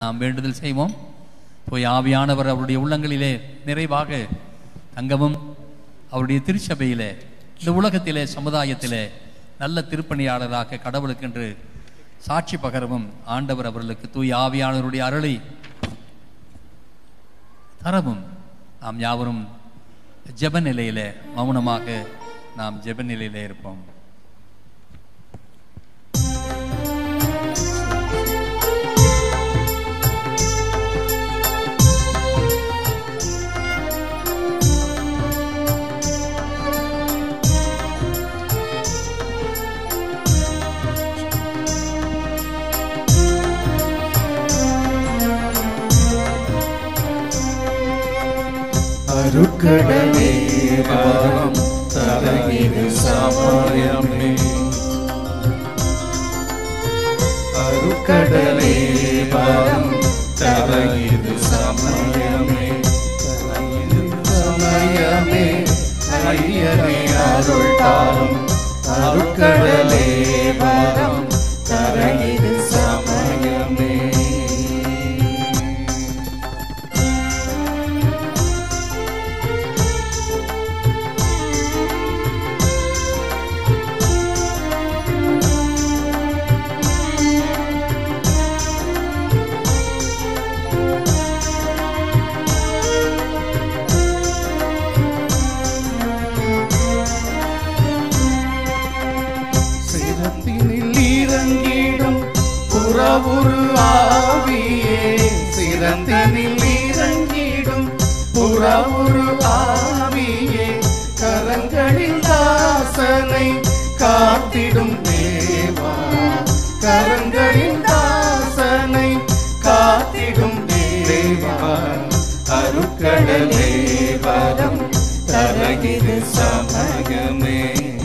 நாம் வேண்டுதல் செய்வோம் போய் ஆவியானவர் அவருடைய உள்ளங்களிலே நிறைவாக தங்கவும் அவருடைய திருச்சபையிலே இந்த உலகத்திலே சமுதாயத்திலே நல்ல திருப்பணியாளராக கடவுளுக்கென்று சாட்சி பகரவும் ஆண்டவர் அவர்களுக்கு தூய் ஆவியானவருடைய அருளை தரவும் நாம் யாவரும் ஜெப நிலையிலே மௌனமாக நாம் ஜெப நிலையிலே இருப்போம் அருக்கடலே வரம் தரகிது சமயமே அருக்கடலே வரம் தரகிது சமயமே தரகிது சமயமே ஐயனே அருள் தாரும் அருக்கடலே வரம் தரகிது சமயமே சிரத்தினில் இறங்கிடும் புறவுரு ஆவியே சிரத்தினில் இறங்கிடும் புறவுரு ஆவியே கரங்களில் தாசனை காத்திடும் தேவா கரங்களில் தாசனை காத்திடும் தேவா அருக்கடலே வரம் தரகிது சமயமே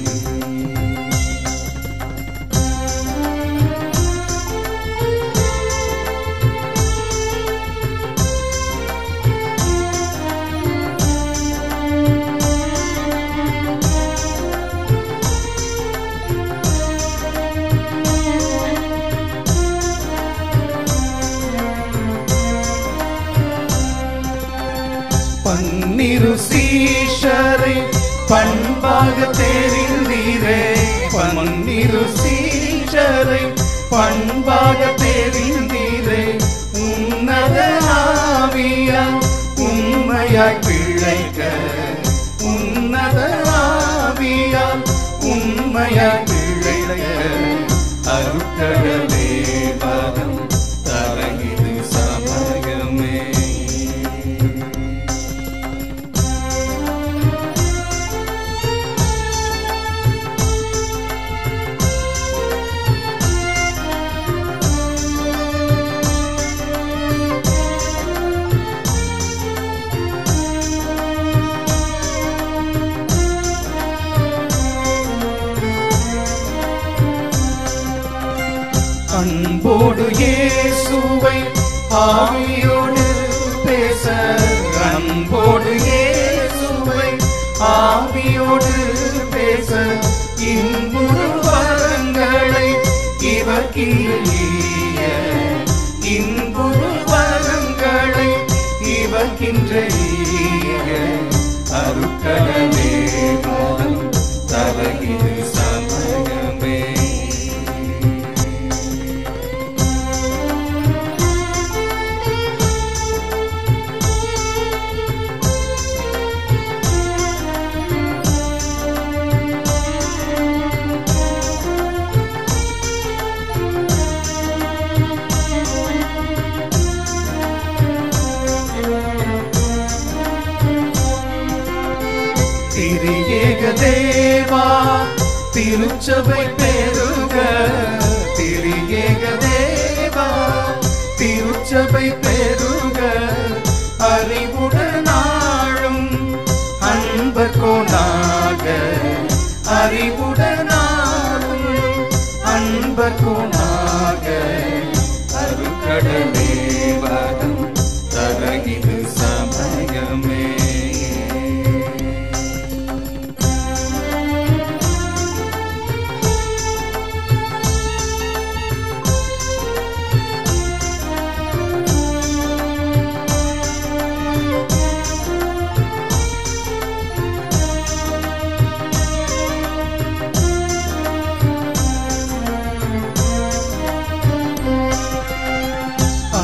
பன்னிரு சீஷரை பண்பாக தெரிந்தீரே பன்னிரு சீஷரை பண்பாக தெரிந்தீரே உன்னத ஆவியா உண்மையாய் பிழைக்க உன்னத ஆவியா உண்மையாய் பிழைக்க அருக்கடலே பதம் தரகிது சமயமே அன்போடு இயேசுவை ஆவியோடு பேச அன்போடு இயேசுவை ஆவியோடு பேச இன்புறு வரங்களை இவக்கின்ற இன்புறு வரங்களை இவக்கின்ற அருக்கடலே மனம் தரகிது சமயமே திரியேக தேவா திருச்சபை பெருக திரியேக தேவா திருச்சபை பெருக அறிவுடனாழும் அன்பர் கோணாக அறிவுடனாழும் அன்பர் கோணாக அருக்கடலே வரம் தரகிது சமயமே ஆ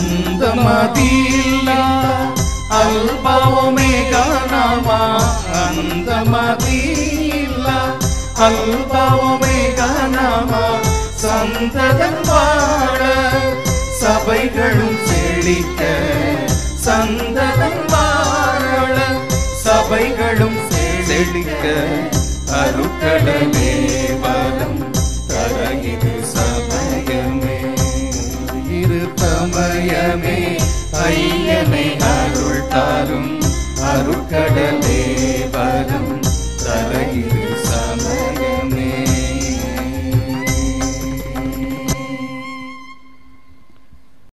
அந்தமதியில்லா அல்பாவமேகானாமா அந்தமதியில்லா அல்பாவமேகானாமா சந்ததம் வாழ சபைகளும் செழிக்க சந்ததம் வாழ சபைகளும் செழிக்க அருக்கடலே வரம் தரகிது சமயமே இரு தமயமே ஐயனை